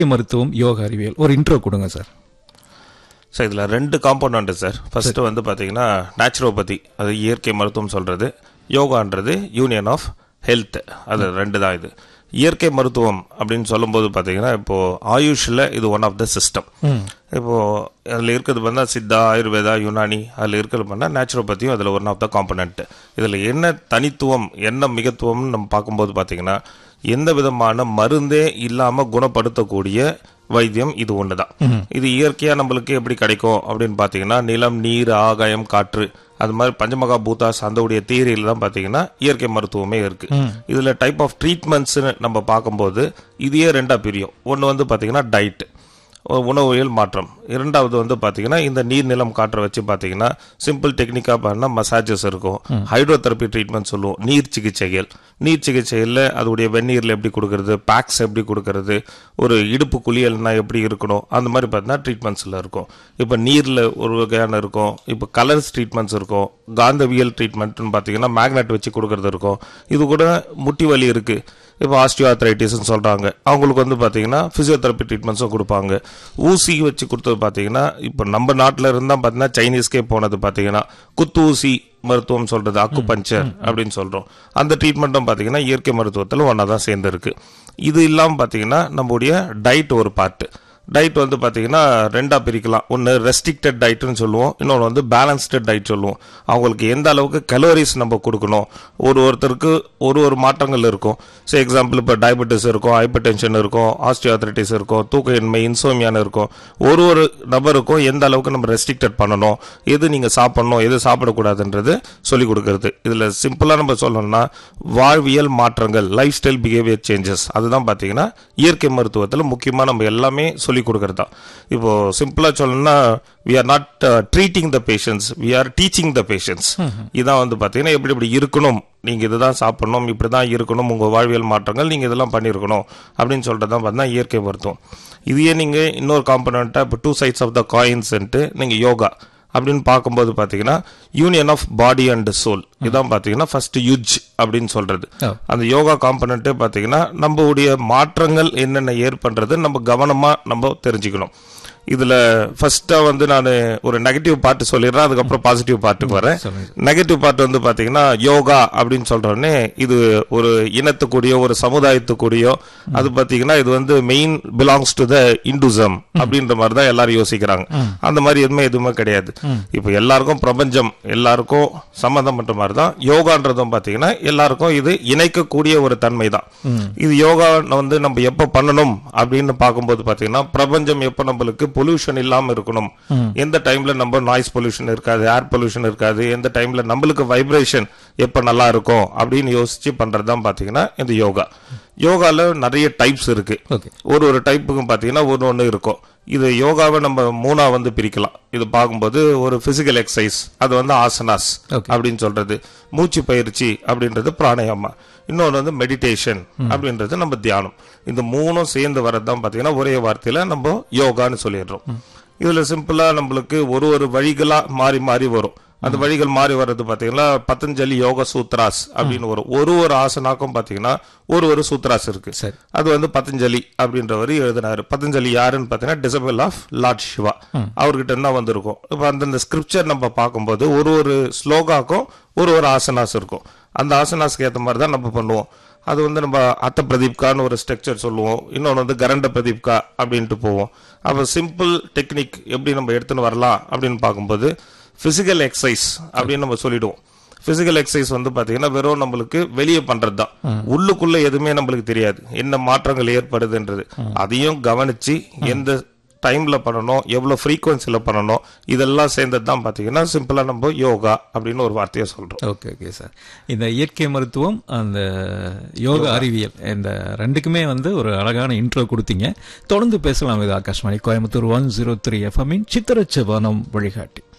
மருத்துவம் யோக அறிவியல் ஒரு இன்ட்ரோ கொடுங்க சார் சார் இதில் ரெண்டு காம்பவுண்ட் சார் ஃபர்ஸ்ட் வந்து பார்த்தீங்கன்னா நேச்சுரோபதி அது இயற்கை மருத்துவம் சொல்றது யோகான்றது யூனியன் ஆஃப் ஹெல்த் அது ரெண்டு தான் இது இயற்கை மருத்துவம் அப்படின்னு சொல்லும்போது பார்த்தீங்கன்னா இப்போ ஆயுஷில் இது ஒன் ஆஃப் த சிஸ்டம் இப்போ அதில் இருக்கிறது பார்த்தா சித்தா ஆயுர்வேதா யுனானி அதில் இருக்கிறது பார்த்தா நேச்சுரோபதியும் அதில் ஒன் ஆஃப் த காம்பனண்ட் இதில் என்ன தனித்துவம் என்ன மிகத்துவம்னு நம்ம பார்க்கும்போது பார்த்தீங்கன்னா எந்த விதமான மருந்தே இல்லாமல் குணப்படுத்தக்கூடிய வைத்தியம் இது ஒண்ணுதான் இது இயற்கையா நம்மளுக்கு எப்படி கிடைக்கும் அப்படின்னு பாத்தீங்கன்னா நிலம் நீர் ஆகாயம் காற்று அது மாதிரி பஞ்சமகா பூதாஸ் அந்த உடைய தியரியில தான் பாத்தீங்கன்னா இயற்கை மருத்துவமே இருக்கு இதுல டைப் ஆஃப் ட்ரீட்மெண்ட்ஸ் நம்ம பார்க்கும்போது இதையே ரெண்டா பிரியும் ஒன்னு வந்து பாத்தீங்கன்னா டயட் உணவியல் மாற்றம் இரண்டாவது வந்து பாத்தீங்கன்னா இந்த நீர் நிலம் காற்றை வச்சு பாத்தீங்கன்னா சிம்பிள் டெக்னிக்கா பண்ணா மசாஜஸ் இருக்கும் ஹைட்ரோதெரப்பி ட்ரீட்மெண்ட் சொல்லுவோம் நீர் சிகிச்சைகள் நீர் சிகிச்சையில் அதோடைய வெந்நீரில் எப்படி கொடுக்கறது பேக்ஸ் எப்படி கொடுக்கறது ஒரு இடுப்பு குளியல்னா எப்படி இருக்கணும் அந்த மாதிரி பார்த்தீங்கன்னா ட்ரீட்மெண்ட்ஸில் இருக்கும் இப்போ நீரில் ஒரு வகையான இருக்கும் இப்போ கலர்ஸ் ட்ரீட்மெண்ட்ஸ் இருக்கும் காந்தவியல் ட்ரீட்மெண்ட்னு பார்த்தீங்கன்னா மேக்னெட் வச்சு கொடுக்கறது இருக்கும் இது கூட முட்டி வலி இருக்குது இப்போ ஆஸ்டியோஆர்த்ரைட்டிஸ்னு சொல்கிறாங்க அவங்களுக்கு வந்து பார்த்தீங்கன்னா ஃபிசியோதெரப்பி ட்ரீட்மெண்ட்ஸும் கொடுப்பாங்க ஊசி வச்சு கொடுத்தது பார்த்தீங்கன்னா இப்போ நம்ம நாட்டில் இருந்தால் பார்த்தீங்கன்னா சைனீஸ்க்கே போனது பார்த்தீங்கன்னா குத்து ஊசி மருத்துவம் சொல்றது அக்கு பஞ்சர் அப்படின்னு சொல்றோம் அந்த ட்ரீட்மெண்ட்டும் பார்த்தீங்கன்னா இயற்கை மருத்துவத்தில் ஒன்றா தான் சேர்ந்துருக்கு இது இல்லாமல் பார்த்தீங்கன்னா நம்முடைய டயட் ஒரு பார்ட்டு டயட் வந்து பார்த்தீங்கன்னா ரெண்டா பிரிக்கலாம் ஒன்று ரெஸ்ட்ரிக்டட் டயட்னு சொல்லுவோம் இன்னொன்று வந்து பேலன்ஸ்டு டயட் சொல்லுவோம் அவங்களுக்கு எந்த அளவுக்கு கலோரிஸ் நம்ம கொடுக்கணும் ஒரு ஒருத்தருக்கு ஒரு ஒரு மாற்றங்கள் இருக்கும் ஸோ எக்ஸாம்பிள் இப்போ டயபெட்டிஸ் இருக்கும் ஹைப்பர் டென்ஷன் இருக்கும் ஆஸ்டியோஆர்த்ரைட்டிஸ் இருக்கும் தூக்கயின்மை இன்சோமியான்னு இருக்கும் ஒரு ஒரு நபருக்கும் எந்த அளவுக்கு நம்ம ரெஸ்ட்ரிக்டட் பண்ணணும் எது நீங்கள் சாப்பிடணும் எது சாப்பிடக்கூடாதுன்றது சொல்லி கொடுக்கறது இதில் சிம்பிளாக நம்ம சொல்லணும்னா வாழ்வியல் மாற்றங்கள் லைஃப் ஸ்டைல் பிஹேவியர் சேஞ்சஸ் அதுதான் பார்த்தீங்கன்னா இயற்கை மருத்துவத்தில் முக்கியமாக நம்ம எல்லாமே சொல்லி கொடுக்கறது தான் இப்போ சிம்பிளாக சொல்லணும்னா we are not treating the patients we are teaching the patients இதான் வந்து பார்த்தீங்கன்னா எப்படி இப்படி இருக்கணும் நீங்க இதுதான் சாப்பிடணும் இப்படி தான் இருக்கணும் உங்க வாழ்வியல் மாற்றங்கள் நீங்க இதெல்லாம் பண்ணியிருக்கணும் அப்படின்னு சொல்றது தான் பார்த்தீங்கன்னா இயற்கை மருத்துவம் இதையே நீங்க இன்னொரு காம்பனண்ட்டா இப்போ டூ சைட்ஸ் ஆஃப் த காயின்ஸ்ன்ட்டு நீங்க யோகா அப்படின்னு பார்க்கும்போது பார்த்தீங்கன்னா union of body and soul இதான் பார்த்தீங்கன்னா ஃபர்ஸ்ட் யுஜ் அப்படின்னு சொல்றது Oh. அந்த யோகா காம்பனண்ட்டே பார்த்தீங்கன்னா நம்மளுடைய மாற்றங்கள் என்னென்ன ஏற்படுறது நம்ம கவனமா நம்ம தெரிஞ்சுக்கணும் இதுல ஃபர்ஸ்டா வந்து நான் ஒரு நெகட்டிவ் பார்ட் சொல்லிடுறேன் அதுக்கப்புறம் பாசிட்டிவ் பார்ட்டுக்கு வரேன் சொல்லுங்க. நெகட்டிவ் பார்ட் வந்து பாத்தீங்கன்னா யோகா அப்படின்னு சொல்றோடனே இது ஒரு இனத்துக்குடியோ ஒரு சமுதாயத்துக்குடியோ அது பாத்தீங்கன்னா இது வந்து main belongs to the Hinduism அப்படின்ற மாதிரி தான் எல்லாரும் யோசிக்கிறாங்க அந்த மாதிரி எதுவுமே எதுவுமே கிடையாது இப்போ எல்லாருக்கும் பிரபஞ்சம் எல்லாருக்கும் சம்மந்தம் பண்ற மாதிரி தான் யோகான்றதும் பாத்தீங்கன்னா எல்லாருக்கும் இது இணைக்கக்கூடிய ஒரு தன்மை தான் இது யோகா வந்து நம்ம எப்ப பண்ணணும் அப்படின்னு பார்க்கும்போது பாத்தீங்கன்னா பிரபஞ்சம் எப்ப நம்மளுக்கு பொல்யூஷன் இல்லாம இருக்கணும் எந்த டைம்ல நம்ம நாய்ஸ் பொல்யூஷன் இருக்காது ஏர் பொல்யூஷன் இருக்காது எந்த டைம்ல நம்மளுக்கு வைப்ரேஷன் எப்ப நல்லா இருக்கும் அப்படின்னு யோசிச்சு பண்றதுதான் பாத்தீங்கன்னா இந்த யோகா யோகால நிறைய டைப்ஸ் இருக்கு ஓகே ஒரு ஒரு டைப்புக்கும் பாத்தீங்கன்னா ஒன்று ஒன்று இருக்கும் இது யோகாவை நம்ம மூணா வந்து பிரிக்கலாம் இது பார்க்கும்போது ஒரு பிசிக்கல் எக்ஸசைஸ் அது வந்து ஆசனாஸ் Okay. அப்படின்னு சொல்றது மூச்சு பயிற்சி அப்படின்றது பிராணாயாமா இன்னொன்று வந்து மெடிடேஷன் அப்படின்றது நம்ம தியானம் இந்த மூணும் சேர்ந்து வரதான் பாத்தீங்கன்னா ஒரே வார்த்தையில நம்ம யோகான்னு சொல்லிடுறோம் இதுல சிம்பிளா நம்மளுக்கு ஒரு ஒரு வழிகளா மாறி மாறி வரும் அந்த வழிகள் மாறி வர்றது பாத்தீங்கன்னா பதஞ்சலி யோக சூத்ராஸ் அப்படின்னு வரும் ஒரு ஒரு ஆசனாக்கும் பாத்தீங்கன்னா ஒரு ஒரு சூத்ராஸ் இருக்கு சரி. அது வந்து பதஞ்சலி அப்படின்றவர் எழுதினாரு பதஞ்சலி யாருன்னு பார்த்தீங்கன்னா டிசபிள் ஆஃப் லார்ட் சிவா அவர்கிட்ட என்ன வந்திருக்கும் இப்போ அந்தந்த ஸ்கிரிப்சர் நம்ம பார்க்கும்போது ஒரு ஒரு ஸ்லோகாக்கும் ஒரு ஒரு ஆசனாஸ் இருக்கும் அந்த ஆசனாஸ்க்கு ஏற்ற மாதிரி தான் நம்ம பண்ணுவோம் அது வந்து நம்ம அத்த பிரதீப்கான்னு ஒரு ஸ்ட்ரக்சர் சொல்லுவோம் இன்னொன்று வந்து கரண்ட பிரதீப்கா அப்படின்ட்டு போவோம் அப்போ சிம்பிள் டெக்னிக் எப்படி நம்ம எடுத்துன்னு வரலாம் அப்படின்னு பார்க்கும்போது பிசிக்கல் எக்ஸசைஸ் அப்படின்னு நம்ம சொல்லிடுவோம் பிசிக்கல் எக்ஸசைஸ் வந்து பாத்தீங்கன்னா வெறும் நம்மளுக்கு வெளியே பண்றது தான் உள்ளுக்குள்ள எதுவுமே நம்மளுக்கு தெரியாது என்ன மாற்றங்கள் ஏற்படுதுன்றது அதையும் கவனிச்சு எந்த டைம்ல பண்ணணும் எவ்வளவு ஃப்ரீக்வன்சில பண்ணணும் இதெல்லாம் சேர்ந்தது தான் பாத்தீங்கன்னா சிம்பிளா நம்ம யோகா அப்படின்னு ஒரு வார்த்தையை சொல்றோம் ஓகே ஓகே சார் இந்த இயற்கை மருத்துவம் அந்த யோக அறிவியல் இந்த ரெண்டுக்குமே வந்து ஒரு அழகான இன்ட்ரோ கொடுத்தீங்க தொடர்ந்து பேசலாம் இது Akashvani Coimbatore one zero three எஃப்எம்மின் சித்திரச்சவானம் வழிகாட்டி